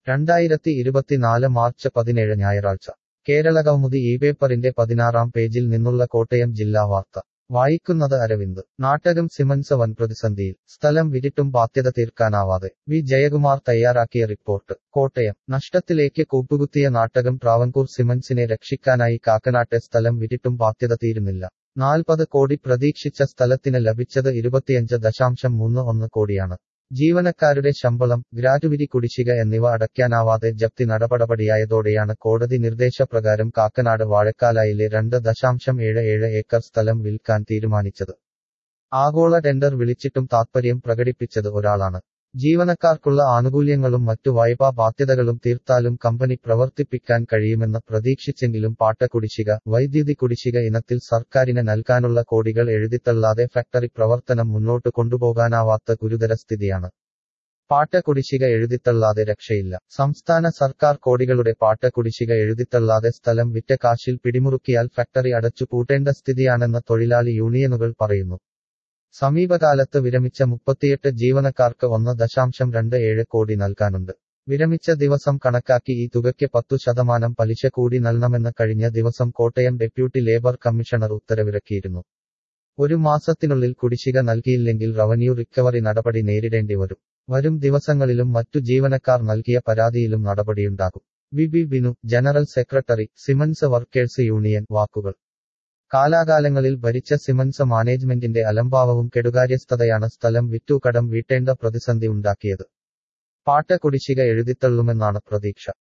രണ്ടായിരത്തി ഇരുപത്തിനാല് മാർച്ച് പതിനേഴ് ഞായറാഴ്ച കേരളകൗമുദി ഈ പേപ്പറിന്റെ പതിനാറാം പേജിൽ നിന്നുള്ള കോട്ടയം ജില്ലാ വാർത്ത വായിക്കുന്നത് അരവിന്ദ് നാട്ടകം സിമൻസ് വൻ പ്രതിസന്ധിയിൽ സ്ഥലം വിറ്റിട്ടും ബാധ്യത തീർക്കാനാവാതെ വി ജയകുമാർ തയ്യാറാക്കിയ റിപ്പോർട്ട് കോട്ടയം നഷ്ടത്തിലേക്ക് കൂപ്പുകുത്തിയ നാട്ടകം ട്രാവൻകൂർ സിമൻസിനെ രക്ഷിക്കാനായി കാക്കനാട്ടെ സ്ഥലം വിറ്റിട്ടും ബാധ്യത തീരുന്നില്ല നാൽപ്പത് കോടി പ്രതീക്ഷിച്ച സ്ഥലത്തിന് ലഭിച്ചത് ഇരുപത്തിയഞ്ച് ദശാംശം മൂന്ന് ഒന്ന് കോടിയാണ് ജീവനക്കാരുടെ ശമ്പളം ഗ്രാറ്റുവിറ്റി കുടിശ്ശിക എന്നിവ അടയ്ക്കാനാവാതെ ജപ്തി നടപടിയായതോടെയാണ് കോടതി നിർദ്ദേശപ്രകാരം കാക്കനാട് വാഴക്കാലായിലെ രണ്ട് ദശാംശം ഏഴ് ഏഴ് ഏക്കർ സ്ഥലം വിൽക്കാൻ തീരുമാനിച്ചത് ആഗോള ടെൻഡർ വിളിച്ചിട്ടും താത്പര്യം പ്രകടിപ്പിച്ചത് ഒരാളാണ് ജീവനക്കാർക്കുള്ള ആനുകൂല്യങ്ങളും മറ്റു വായ്പാ ബാധ്യതകളും തീർത്താലും കമ്പനി പ്രവർത്തിപ്പിക്കാൻ കഴിയുമെന്ന് പ്രതീക്ഷിച്ചെങ്കിലും പാട്ട കുടിശ്ശിക വൈദ്യുതി കുടിശ്ശിക ഇനത്തിൽ സർക്കാരിന് നൽകാനുള്ള കോടികൾ എഴുതിത്തള്ളാതെ ഫാക്ടറി പ്രവർത്തനം മുന്നോട്ട് കൊണ്ടുപോകാനാവാത്ത ഗുരുതര സ്ഥിതിയാണ് പാട്ട കുടിശ്ശിക എഴുതിത്തള്ളാതെ രക്ഷയില്ല സംസ്ഥാന സർക്കാർ കോടികളുടെ പാട്ട കുടിശ്ശിക എഴുതിത്തള്ളാതെ സ്ഥലം വിറ്റ കാശിൽ പിടിമുറുക്കിയാൽ ഫാക്ടറി അടച്ചു പൂട്ടേണ്ട സ്ഥിതിയാണെന്ന് തൊഴിലാളി യൂണിയനുകൾ പറയുന്നു സമീപകാലത്ത് വിരമിച്ച മുപ്പത്തിയെട്ട് ജീവനക്കാർക്ക് ഒന്ന് ദശാംശം രണ്ട് ഏഴ് കോടി നൽകാനുണ്ട് വിരമിച്ച ദിവസം കണക്കാക്കി ഈ തുകയ്ക്ക് പത്തു ശതമാനം പലിശ കൂടി നൽകണമെന്ന് കഴിഞ്ഞ ദിവസം കോട്ടയം ഡെപ്യൂട്ടി ലേബർ കമ്മീഷണർ ഉത്തരവിറക്കിയിരുന്നു ഒരു മാസത്തിനുള്ളിൽ കുടിശ്ശിക നൽകിയില്ലെങ്കിൽ റവന്യൂ റിക്കവറി നടപടി നേരിടേണ്ടി വരും വരും ദിവസങ്ങളിലും മറ്റു ജീവനക്കാർ നൽകിയ പരാതിയിലും നടപടിയുണ്ടാകും V B Binu general secretary cements workers union വാക്കുകൾ കാലാകാലങ്ങളിൽ ഭരിച്ച സിമൻസ് മാനേജ്മെന്റിന്റെ അലംഭാവവും കെടുകാര്യസ്ഥതയാണ് സ്ഥലം വിറ്റു കടം വീട്ടേണ്ട പ്രതിസന്ധി ഉണ്ടാക്കിയത് പാട്ട കുടിശ്ശിക എഴുതിത്തള്ളുമെന്നാണ് പ്രതീക്ഷ